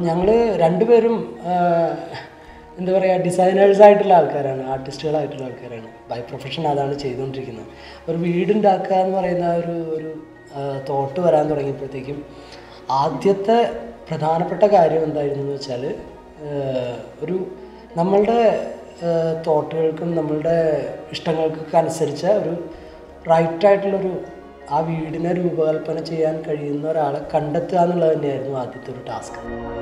ഞങ്ങൾ രണ്ടുപേരും ആ, എന്താ പറയുക ഡിസൈനേഴ്സ് ആയിട്ടുള്ള ആൾക്കാരാണ് ആർട്ടിസ്റ്റുകളായിട്ടുള്ള ആൾക്കാരാണ് ബൈ പ്രൊഫഷൻ അതാണ് ചെയ്തുകൊണ്ടിരിക്കുന്നത് ഒരു വീടുണ്ടാക്കുക എന്ന് പറയുന്ന ഒരു ഒരു തോട്ട് വരാൻ തുടങ്ങിയപ്പോഴത്തേക്കും ആദ്യത്തെ പ്രധാനപ്പെട്ട കാര്യം എന്തായിരുന്നു എന്ന് വെച്ചാൽ ഒരു നമ്മളുടെ തോട്ടുകൾക്കും നമ്മളുടെ ഇഷ്ടങ്ങൾക്കൊക്കെ അനുസരിച്ച ഒരു റൈറ്റ് ആയിട്ടുള്ളൊരു ആ വീടിനെ രൂപകൽപ്പന ചെയ്യാൻ കഴിയുന്ന ഒരാളെ കണ്ടെത്തുക എന്നുള്ളത് തന്നെയായിരുന്നു ആദ്യത്തെ ഒരു ടാസ്ക്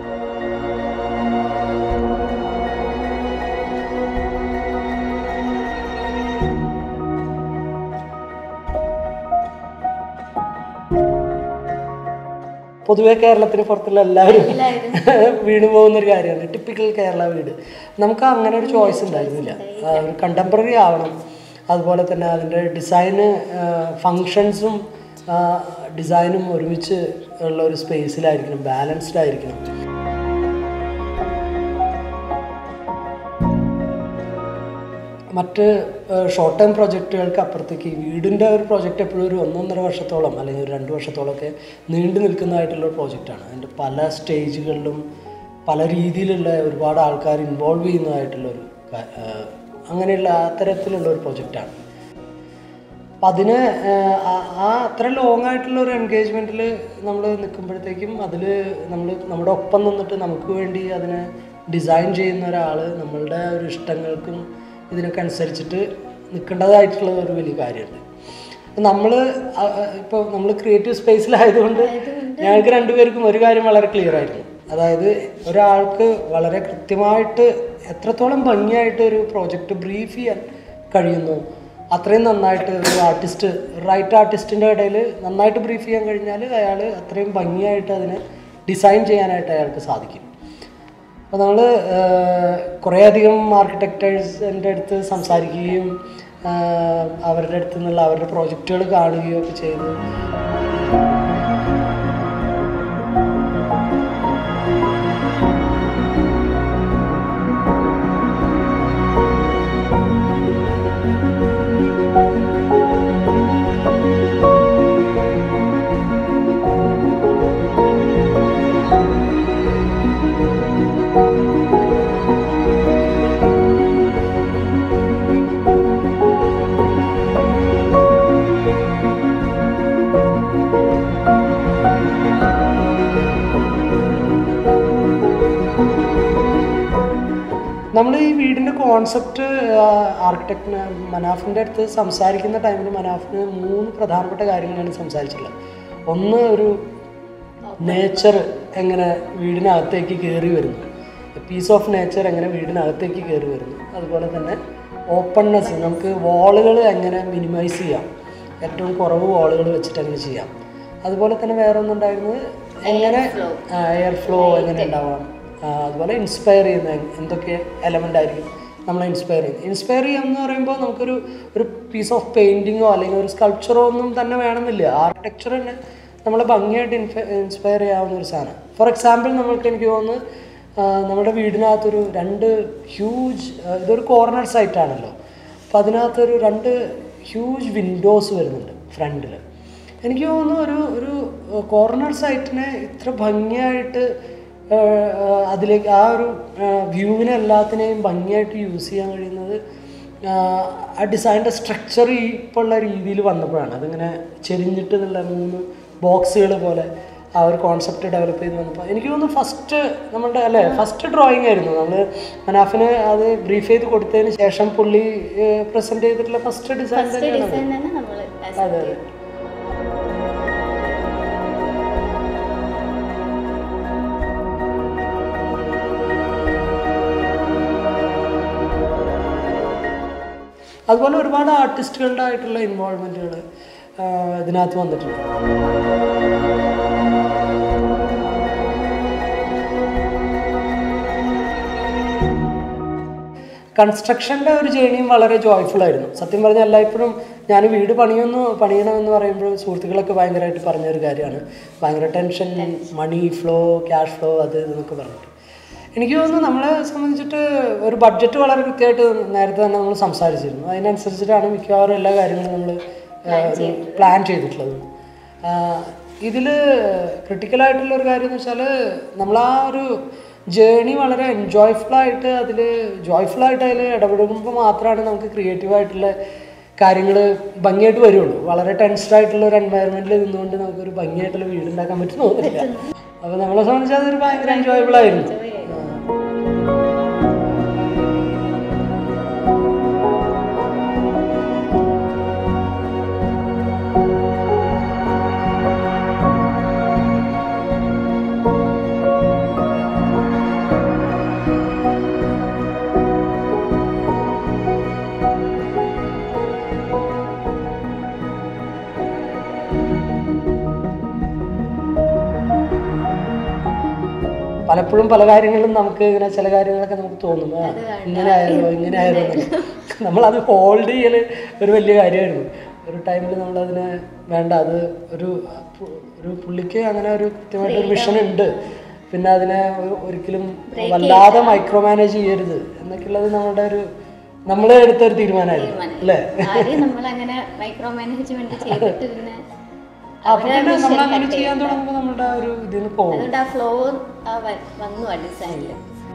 പൊതുവെ കേരളത്തിന് പുറത്തുള്ള എല്ലാവരും വീണ് പോകുന്ന ഒരു കാര്യമാണ് ടിപ്പിക്കൽ കേരള വീട് നമുക്ക് അങ്ങനെ ഒരു ചോയ്സ് ഉണ്ടായിരുന്നില്ല ആ, ഒരു കണ്ടംപററി ആവണം അതുപോലെ തന്നെ അതിൻ്റെ ഡിസൈന് ഫങ്ഷൻസും ഡിസൈനും ഒരുമിച്ച് ഉള്ള ഒരു സ്പേസിലായിരിക്കണം ബാലൻസ്ഡ് ആയിരിക്കണം മറ്റ് ഷോർട്ട് ടൈം പ്രൊജക്റ്റുകൾക്ക് അപ്പുറത്തേക്ക് ഈ വീടിൻ്റെ ഒരു പ്രൊജക്റ്റ് എപ്പോഴും ഒരു ഒന്നൊന്നര വർഷത്തോളം അല്ലെങ്കിൽ ഒരു രണ്ട് വർഷത്തോളമൊക്കെ നീണ്ടു നിൽക്കുന്നതായിട്ടുള്ള ഒരു പ്രോജക്റ്റാണ് അതിൻ്റെ പല സ്റ്റേജുകളിലും പല രീതിയിലുള്ള ഒരുപാട് ആൾക്കാർ ഇൻവോൾവ് ചെയ്യുന്നതായിട്ടുള്ള ഒരു കാ- ആ, അങ്ങനെയുള്ള അത്തരത്തിലുള്ള ഒരു പ്രൊജക്റ്റാണ് അപ്പം അതിന് ആഹ്, ആ- ആ അത്ര ലോങ് ആയിട്ടുള്ള ഒരു എൻഗേജ്മെൻറ്റിൽ നമ്മൾ നിൽക്കുമ്പോഴത്തേക്കും അതിൽ നമ്മൾ നമ്മുടെ ഒപ്പം നിന്നിട്ട് നമുക്ക് വേണ്ടി അതിനെ ഡിസൈൻ ചെയ്യുന്ന ഒരാൾ നമ്മളുടെ ഒരു ഇഷ്ടങ്ങൾക്കും ഇതിനൊക്കെ അനുസരിച്ചിട്ട് നിൽക്കേണ്ടതായിട്ടുള്ള ഒരു വലിയ കാര്യമുണ്ട് നമ്മൾ ഇപ്പോൾ നമ്മൾ ക്രിയേറ്റീവ് സ്പേസിലായതുകൊണ്ട് ഞങ്ങൾക്ക് രണ്ടുപേർക്കും ഒരു കാര്യം വളരെ ക്ലിയർ ആയിരുന്നു അതായത് ഒരാൾക്ക് വളരെ കൃത്യമായിട്ട് എത്രത്തോളം ഭംഗിയായിട്ട് ഒരു പ്രോജക്റ്റ് ബ്രീഫ് ചെയ്യാൻ കഴിയുന്നു അത്രയും നന്നായിട്ട് ഒരു ആർട്ടിസ്റ്റ് റൈറ്റ് ആർട്ടിസ്റ്റിൻ്റെ ഇടയിൽ നന്നായിട്ട് ബ്രീഫ് ചെയ്യാൻ കഴിഞ്ഞാൽ അയാൾ അത്രയും ഭംഗിയായിട്ട് അതിനെ ഡിസൈൻ ചെയ്യാനായിട്ട് അയാൾക്ക് സാധിക്കും അപ്പോൾ നമ്മൾ കുറേയധികം ആർക്കിടെക്റ്റേഴ്സിൻ്റെ അടുത്ത് സംസാരിക്കുകയും ആ, അവരുടെ അടുത്ത് നിന്നുള്ള അവരുടെ പ്രോജക്റ്റുകൾ കാണുകയും ഒക്കെ ചെയ്തു നമ്മൾ ഈ വീടിൻ്റെ കോൺസെപ്റ്റ് ആർക്കിടെക്റ്റിന് മനാഫിൻ്റെ അടുത്ത് സംസാരിക്കുന്ന ടൈമിൽ മനാഫിന് മൂന്ന് പ്രധാനപ്പെട്ട കാര്യങ്ങളാണ് സംസാരിച്ചിട്ടുള്ളത് ഒന്ന് ഒരു നേച്ചർ എങ്ങനെ വീടിനകത്തേക്ക് കയറി വരുന്നു പീസ് ഓഫ് നേച്ചർ എങ്ങനെ വീടിനകത്തേക്ക് കയറി വരുന്നു അതുപോലെ തന്നെ ഓപ്പൺനെസ് നമുക്ക് വാളുകൾ എങ്ങനെ മിനിമൈസ് ചെയ്യാം ഏറ്റവും കുറവ് വാളുകൾ വെച്ചിട്ട് എങ്ങനെ ചെയ്യാം അതുപോലെ തന്നെ വേറെ ഒന്നുണ്ടായിരുന്നത് എങ്ങനെ എയർ ഫ്ലോ എങ്ങനെ ഉണ്ടാവാം ആ, അതുപോലെ ഇൻസ്പയർ ചെയ്യുന്ന എന്തൊക്കെ എലമെൻ്റ് ആയിരിക്കും നമ്മളെ ഇൻസ്പയർ ചെയ്യുന്നത് ഇൻസ്പയർ ചെയ്യുക എന്ന് പറയുമ്പോൾ നമുക്കൊരു ഒരു പീസ് ഓഫ് പെയിൻറ്റിങ്ങോ അല്ലെങ്കിൽ ഒരു സ്കൾപ്ചറോ ഒന്നും തന്നെ വേണമെന്നില്ല ആർക്കിടെക്ചർ തന്നെ നമ്മളെ ഭംഗിയായിട്ട് ഇൻഫ ഇൻസ്പയർ ചെയ്യാവുന്ന ഒരു സാധനം ഫോർ എക്സാമ്പിൾ നമുക്ക് എനിക്ക് തോന്നുന്നു ആ, നമ്മുടെ വീടിനകത്തൊരു രണ്ട് ഹ്യൂജ് ഇതൊരു കോർണർ സൈറ്റ് ആണല്ലോ അപ്പോൾ അതിനകത്തൊരു രണ്ട് ഹ്യൂജ് വിൻഡോസ് വരുന്നുണ്ട് ഫ്രണ്ടിൽ എനിക്ക് തോന്നുന്നു ഒരു ഒരു കോർണർ സൈറ്റിനെ ഇത്ര ഭംഗിയായിട്ട് ആഹ് അതിലേക്ക് ആ ഒരു വ്യൂവിനെ എല്ലാത്തിനെയും ഭംഗിയായിട്ട് യൂസ് ചെയ്യാൻ കഴിയുന്നത് ആഹ് ആ ഡിസൈനിൻ്റെ സ്ട്രക്ചർ ഇപ്പോൾ ഉള്ള രീതിയിൽ വന്നപ്പോഴാണ് അതിങ്ങനെ ചെരിഞ്ഞിട്ട് എന്നുള്ള മൂന്ന് ബോക്സുകൾ പോലെ ആ ഒരു കോൺസെപ്റ്റ് ഡെവലപ്പ് ചെയ്ത് വന്നപ്പോൾ എനിക്ക് തോന്നുന്നു ഫസ്റ്റ് നമ്മളുടെ അല്ലേ ഫസ്റ്റ് ഡ്രോയിങ് ആയിരുന്നു നമ്മൾ മനാഫിന് അത് ബ്രീഫ് ചെയ്ത് കൊടുത്തതിന് ശേഷം പുള്ളി പ്രസൻറ്റ് ചെയ്തിട്ടുള്ള ഫസ്റ്റ് ഡിസൈൻ തന്നെയാണ് ഡിസൈൻ തന്നെ നമ്മൾ അതെ അതെ അതുപോലെ ഒരുപാട് ആർട്ടിസ്റ്റുകളുടെ ആയിട്ടുള്ള ഇൻവോൾവ്മെൻറ്റുകൾ ഇതിനകത്ത് വന്നിട്ടുണ്ട് കൺസ്ട്രക്ഷൻ്റെ ഒരു ജേണിയും വളരെ ജോയ്ഫുൾ ആയിരുന്നു സത്യം പറഞ്ഞാൽ എല്ലായ്പ്പോഴും ഞാൻ വീട് പണിയൊന്നു പണിയണമെന്ന് പറയുമ്പോൾ സുഹൃത്തുക്കളൊക്കെ ഭയങ്കരമായിട്ട് പറഞ്ഞ ഒരു കാര്യമാണ് ഭയങ്കര tension money flow cash flow അത് ഇതെന്നൊക്കെ പറഞ്ഞിട്ട് എനിക്ക് തോന്നുന്നു നമ്മളെ സംബന്ധിച്ചിട്ട് ഒരു ബഡ്ജറ്റ് വളരെ കൃത്യമായിട്ട് നേരത്തെ തന്നെ നമ്മൾ സംസാരിച്ചിരുന്നു അതിനനുസരിച്ചിട്ടാണ് മിക്കവാറും എല്ലാ കാര്യങ്ങളും നമ്മൾ പ്ലാൻ ചെയ്തിട്ടുള്ളത് ആഹ് ഇതിൽ ക്രിട്ടിക്കലായിട്ടുള്ള ഒരു കാര്യം എന്ന് വെച്ചാൽ നമ്മൾ ആ ഒരു ജേണി വളരെ എൻജോയ്ഫുൾ ആയിട്ട് അതിൽ ജോയ്ഫുൾ ആയിട്ട് അതിൽ ഇടപെടുമ്പോൾ മാത്രമാണ് നമുക്ക് ക്രിയേറ്റീവ് ആയിട്ടുള്ള കാര്യങ്ങൾ ഭംഗിയായിട്ട് വരുള്ളൂ വളരെ ടെൻസ്ഡ് ആയിട്ടുള്ള ഒരു എൻവയറമെന്റിൽ നിന്നുകൊണ്ട് നമുക്കൊരു ഭംഗിയായിട്ടുള്ള വീട് ഉണ്ടാക്കാൻ പറ്റുന്ന തോന്നുന്നില്ല അപ്പോൾ നമ്മളെ സംബന്ധിച്ച് അതൊരു ഭയങ്കര എൻജോയബിൾ ആയിരുന്നു ആ. പലപ്പോഴും പല കാര്യങ്ങളിലും നമുക്ക് ഇങ്ങനെ ചില കാര്യങ്ങളൊക്കെ നമുക്ക് തോന്നും ആ, ഇങ്ങനെ ആയാലോ ഇങ്ങനെ ആയാലോ എന്നൊക്കെ. നമ്മളത് ഹോൾഡ് ചെയ്യൽ ഒരു വലിയ കാര്യമായിരുന്നു ഒരു ടൈമിൽ നമ്മളതിനെ വേണ്ട അത് ഒരു പു- ഒരു പുള്ളിക്ക് അങ്ങനെ ഒരു കൃത്യമായിട്ട് ഒരു വിഷൻ ഉണ്ട് പിന്നെ അതിനെ ഒ- ഒരിക്കലും വല്ലാതെ മൈക്രോ മാനേജ് ചെയ്യരുത് എന്നൊക്കെയുള്ളത് നമ്മുടെ ഒരു നമ്മൾ എടുത്തൊരു തീരുമാനമായിരുന്നു അല്ലേ ആദ്യം നമ്മളങ്ങനെ മൈക്രോ മാനേജ്മെന്റ് ചെയ്തിട്ട് പിന്നെ അപ്പൊ പിന്നെ നമ്മൾ അങ്ങനെ ചെയ്യാൻ തുടങ്ങുമ്പോൾ നമ്മുടെ ആ ഒരു ഇതിന് പോകും അതുകൊണ്ട് ആ ഫ്ലോ വന്നു ആ ഡിസൈനിൽ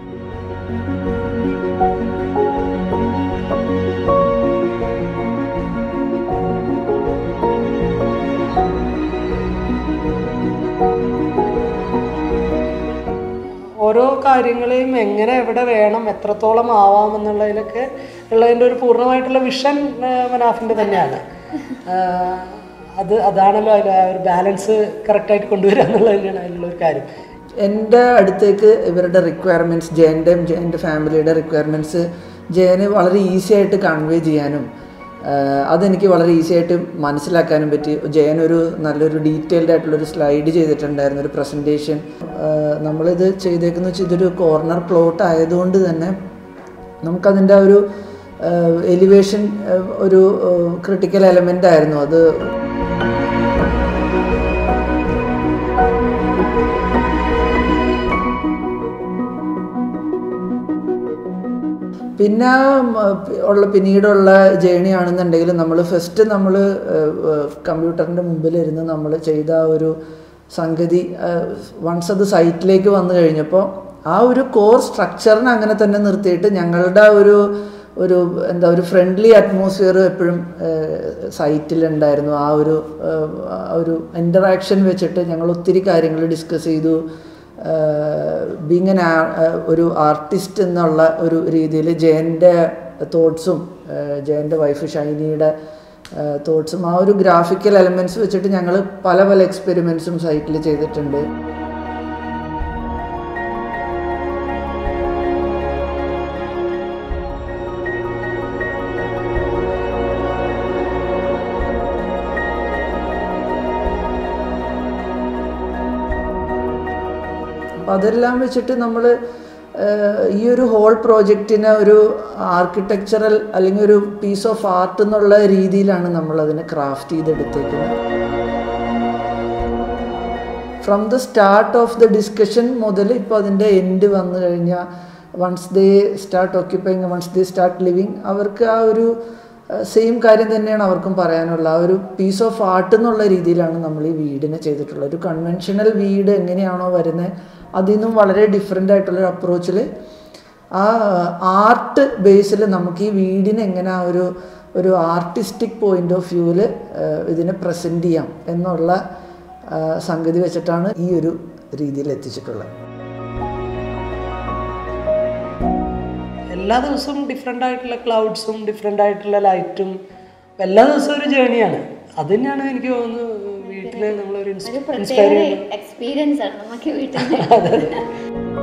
ഓരോ കാര്യങ്ങളെയും എങ്ങനെ എവിടെ വേണം എത്രത്തോളം ആവാം എന്നുള്ളതിലൊക്കെ ഉള്ളതിൻ്റെ ഒരു പൂർണ്ണമായിട്ടുള്ള വിഷൻ മനാഫിൻ്റെ തന്നെയാണ് ആ, അത് അതാണല്ലോ അതിൽ ആ ഒരു ബാലൻസ് കറക്റ്റായിട്ട് കൊണ്ടുവരിക എന്നുള്ളത് തന്നെയാണ് അതിലുള്ള ഒരു കാര്യം എൻ്റെ അടുത്തേക്ക് ഇവരുടെ റിക്വയർമെൻറ്റ്സ് ജയൻ്റെയും ജയൻ്റെ ഫാമിലിയുടെ റിക്വയർമെൻറ്റ്സ് ജയന് വളരെ ഈസി ആയിട്ട് കൺവേ ചെയ്യാനും ആഹ് അതെനിക്ക് വളരെ ഈസി ആയിട്ട് മനസ്സിലാക്കാനും പറ്റി ജയൻ ഒരു നല്ലൊരു ഡീറ്റെയിൽഡ് ആയിട്ടുള്ളൊരു സ്ലൈഡ് ചെയ്തിട്ടുണ്ടായിരുന്നു ഒരു പ്രസൻറ്റേഷൻ നമ്മളിത് ചെയ്തേക്കുന്ന വെച്ചാൽ ഇതൊരു കോർണർ പ്ലോട്ട് ആയതുകൊണ്ട് തന്നെ നമുക്കതിൻ്റെ ഒരു എലിവേഷൻ ഒരു ക്രിട്ടിക്കൽ എലമെൻ്റ് ആയിരുന്നു അത് പിന്നെ ഉം, പി- ഉള്ള പിന്നീടുള്ള ജേണി ആണെന്നുണ്ടെങ്കിൽ നമ്മൾ ഫസ്റ്റ് നമ്മൾ കമ്പ്യൂട്ടറിൻ്റെ മുമ്പിലിരുന്ന് നമ്മൾ ചെയ്ത ആ ഒരു സംഗതി വൺസ് അത് സൈറ്റിലേക്ക് വന്നു കഴിഞ്ഞപ്പോൾ ആ ഒരു കോർ സ്ട്രക്ചറിനെ അങ്ങനെ തന്നെ നിർത്തിയിട്ട് ഞങ്ങളുടെ ആ ഒരു ഒരു എന്താ ഒരു ഫ്രണ്ട്ലി അറ്റ്മോസ്ഫിയർ എപ്പോഴും സൈറ്റിലുണ്ടായിരുന്നു ആ ഒരു ഏഹ്, ആ ഒരു ഇൻ്ററാക്ഷൻ വെച്ചിട്ട് ഞങ്ങൾ ഒത്തിരി കാര്യങ്ങൾ ഡിസ്കസ് ചെയ്തു ബീങ് എൻ ഒരു ആർട്ടിസ്റ്റ് എന്നുള്ള ഒരു രീതിയിൽ ജയൻ്റെ തോട്ട്സും ജയൻ്റെ വൈഫ് ഷൈനിയുടെ തോട്ട്സും ആ ഒരു ഗ്രാഫിക്കൽ എലമെൻറ്റ്സ് വെച്ചിട്ട് ഞങ്ങൾ പല പല എക്സ്പെരിമെൻറ്റ്സും സൈറ്റിൽ ചെയ്തിട്ടുണ്ട് അപ്പം അതെല്ലാം വെച്ചിട്ട് നമ്മൾ ഈ ഒരു ഹോൾ പ്രോജക്റ്റിനെ ഒരു ആർക്കിടെക്ചറൽ അല്ലെങ്കിൽ ഒരു പീസ് ഓഫ് ആർട്ട് എന്നുള്ള രീതിയിലാണ് നമ്മൾ അതിനെ ക്രാഫ്റ്റ് ചെയ്തെടുത്തേക്കുന്നത് from the start of the discussion മുതൽ ഇപ്പോൾ അതിൻ്റെ എൻഡ് വന്നു കഴിഞ്ഞാൽ once they start occupying once they start living അവർക്ക് ആ ഒരു സെയിം കാര്യം തന്നെയാണ് അവർക്കും പറയാനുള്ള ആ ഒരു പീസ് ഓഫ് ആർട്ട് എന്നുള്ള രീതിയിലാണ് നമ്മൾ ഈ വീടിനെ ചെയ്തിട്ടുള്ളത് ഒരു കൺവെൻഷണൽ വീട് എങ്ങനെയാണോ വരുന്നത് അതിൽ നിന്നും വളരെ ഡിഫറെൻ്റ് ആയിട്ടുള്ളൊരു അപ്രോച്ചിൽ ആ ആർട്ട് ബേസിൽ നമുക്ക് ഈ വീടിനെ എങ്ങനെ ആ ഒരു ഒരു ആർട്ടിസ്റ്റിക് പോയിന്റ് ഓഫ് വ്യൂവിൽ ഇതിനെ പ്രസൻറ്റ് ചെയ്യാം എന്നുള്ള ആ, സംഗതി വെച്ചിട്ടാണ് ഈ ഒരു രീതിയിൽ എത്തിച്ചിട്ടുള്ളത് എല്ലാ ദിവസവും ഡിഫറെൻ്റ് ആയിട്ടുള്ള ക്ലൗഡ്സും ഡിഫറെൻ്റ് ആയിട്ടുള്ള ലൈറ്റും എല്ലാ ദിവസവും ഒരു ജേണിയാണ് അത് തന്നെയാണ് എനിക്ക് തോന്നുന്നത് വീട്ടിൽ നമ്മളൊരു ഒരു ഇൻസ്പയർ പ്രത്യേക എക്സ്പീരിയൻസ് ആണ് നമുക്ക് വീട്ടിൽ നിന്ന് അതെ അതെ